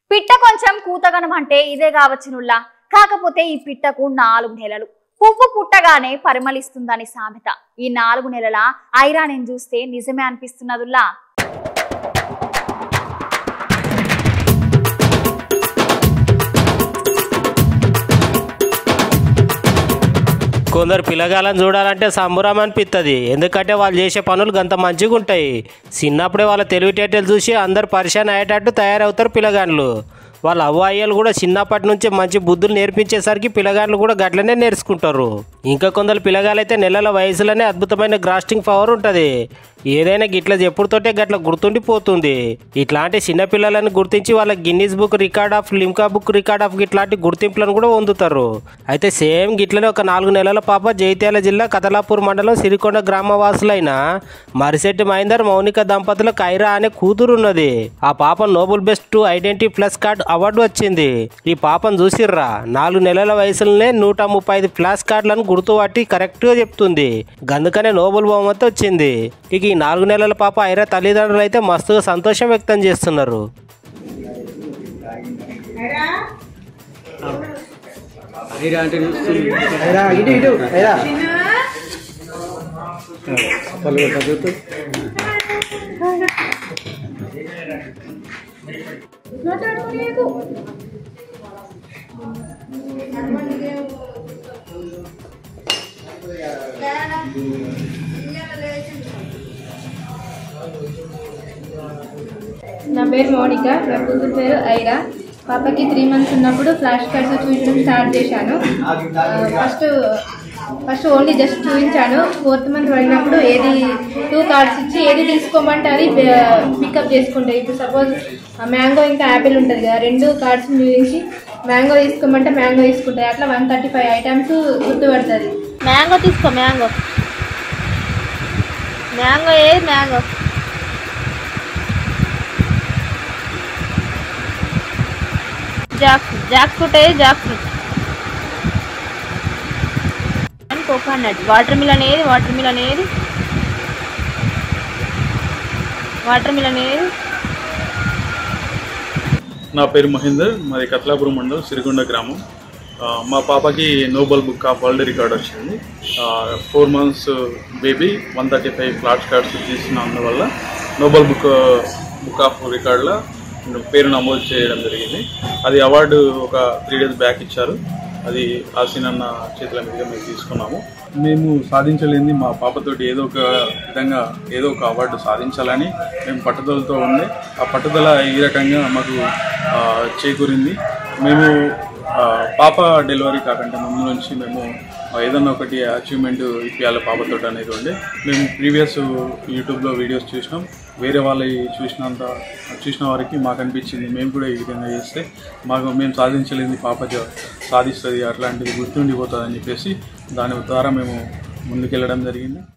పిట్ట కొంచెం కూతగనం అంటే ఇదే కావచ్చునుల్లా కాకపోతే ఈ పిట్టకు నాలుగు నెలలు పువ్వు పుట్టగానే పరిమళిస్తుందని సామెత ఈ నాలుగు నెలల ఐరాణిని చూస్తే నిజమే అనిపిస్తున్నదుల్లా కొందరు పిల్లగాళ్ళని చూడాలంటే సంబురం అనిపిస్తుంది ఎందుకంటే వాళ్ళు చేసే పనులు గంత మంచిగా ఉంటాయి చిన్నప్పుడే వాళ్ళ తెలివితేటలు చూసి అందరు పరిశాన్ అయ్యేటట్టు తయారవుతారు పిల్లగాండ్లు వాళ్ళ అవ్వ అయ్యలు కూడా చిన్నప్పటి నుంచే మంచి బుద్ధులు నేర్పించేసరికి పిల్లగాండ్లు కూడా గట్లనే నేర్చుకుంటారు ఇంకా కొందరు పిల్లగాలైతే నెలల వయసులోనే అద్భుతమైన గ్రాస్టింగ్ పవర్ ఉంటుంది ఏదైనా గిట్ల చెప్పుడుతోటే గట్ల గుర్తుండిపోతుంది ఇట్లాంటి చిన్న పిల్లలను గుర్తించి వాళ్ళ Guinness book record of Limca book record of ఇట్లాంటి గుర్తింపులను కూడా పొందుతారు అయితే సేమ్ గిట్లనే ఒక నాలుగు నెలల పాప జైత్యాల జిల్లా కతలాపూర్ మండలం సిరికొండ గ్రామవాసులైన మరిశెట్టి మహేందర్ మౌనిక దంపతుల కైరా అనే కూతురు ఉన్నది ఆ పాప Nobel best to identity plus card award వచ్చింది ఈ పాపను చూసిర్రా నాలుగు నెలల వయసులోనే నూట ముప్పై ఐదు ఫ్లాష్ కార్డులను గుర్తుపట్టి కరెక్ట్గా చెప్తుంది గందుకనే నోబెల్ బహుమతి వచ్చింది ఇక ఈ నాలుగు నెలల పాప ఐరా తల్లిదండ్రులు అయితే మస్తుగా సంతోషం వ్యక్తం చేస్తున్నారు ఐరా అంటే చూస్తుంది ఐరా ఇటు ఇటు ఐరా పళ్ళు తగ్గుతూ నా పేరు మౌనిక నా కూతురు పేరు ఐరా పాపకి త్రీ మంత్స్ ఉన్నప్పుడు ఫ్లాష్ కార్డ్స్ చూపించడం స్టార్ట్ చేశాను ఫస్ట్ ఫస్ట్ ఓన్లీ జస్ట్ చూపించాను ఫోర్త్ మంత్ పడినప్పుడు ఏది టూ కార్డ్స్ ఇచ్చి ఏది తీసుకోమంటే అది పికప్ చేసుకుంటాయి ఇప్పుడు సపోజ్ మ్యాంగో ఇంకా యాపిల్ ఉంటుంది కదా రెండు కార్డ్స్ చూపించి మ్యాంగో తీసుకోమంటే మ్యాంగో తీసుకుంటాయి అట్లా వన్ థర్టీ ఫైవ్ ఐటమ్స్ గుర్తుపడుతుంది మ్యాంగో తీసుకో మ్యాంగో మ్యాంగో ఏది మ్యాంగో జాక్ జాక్ ఫ్రూట్ ఏది jack fruit and coconut water melon ఏది వాటర్ మిలన్ ఏది వాటర్ మిలన్ ఏది నా పేరు మహేందర్ మాది కత్లాపురం మండలం సిరికొండ గ్రామం ఆ, మా పాపకి Nobel book of world record వచ్చింది four months baby one thirty five flash cards తీసిన అందువల్ల నోబెల్ బుక్ బుక్ ఆఫ్ రికార్డులో పేరు నమోదు చేయడం జరిగింది అది అవార్డు ఒక త్రీ డేస్ బ్యాక్ ఇచ్చారు అది ఆసీనన్న చేతుల మీదుగా మేము తీసుకున్నాము మేము సాధించలేని మా పాపతోటి ఏదో ఒక విధంగా ఏదో ఒక అవార్డు సాధించాలని మేము పట్టుదలతో ఉండే ఆ పట్టుదల ఈ రకంగా మాకు ఆ, చేకూరింది మేము ఆ, పాప డెలివరీ కాకుండా ముందు నుంచి మేము ఆ, ఏదన్నా ఒకటి అచీవ్మెంట్ ఇప్పించాలి పాపతోటి అనేది ఉండే మేము ప్రీవియస్ యూట్యూబ్లో వీడియోస్ చూసినాం వేరే వాళ్ళవి చూసినంత చూసిన వారికి మాకు అనిపించింది మేము కూడా ఈ విధంగా చేస్తే మాకు మేము సాధించలేని పాప జ- సాధిస్తుంది అట్లాంటిది గుర్తుండిపోతుంది అని చెప్పేసి దాని ద్వారా మేము ముందుకెళ్ళడం జరిగింది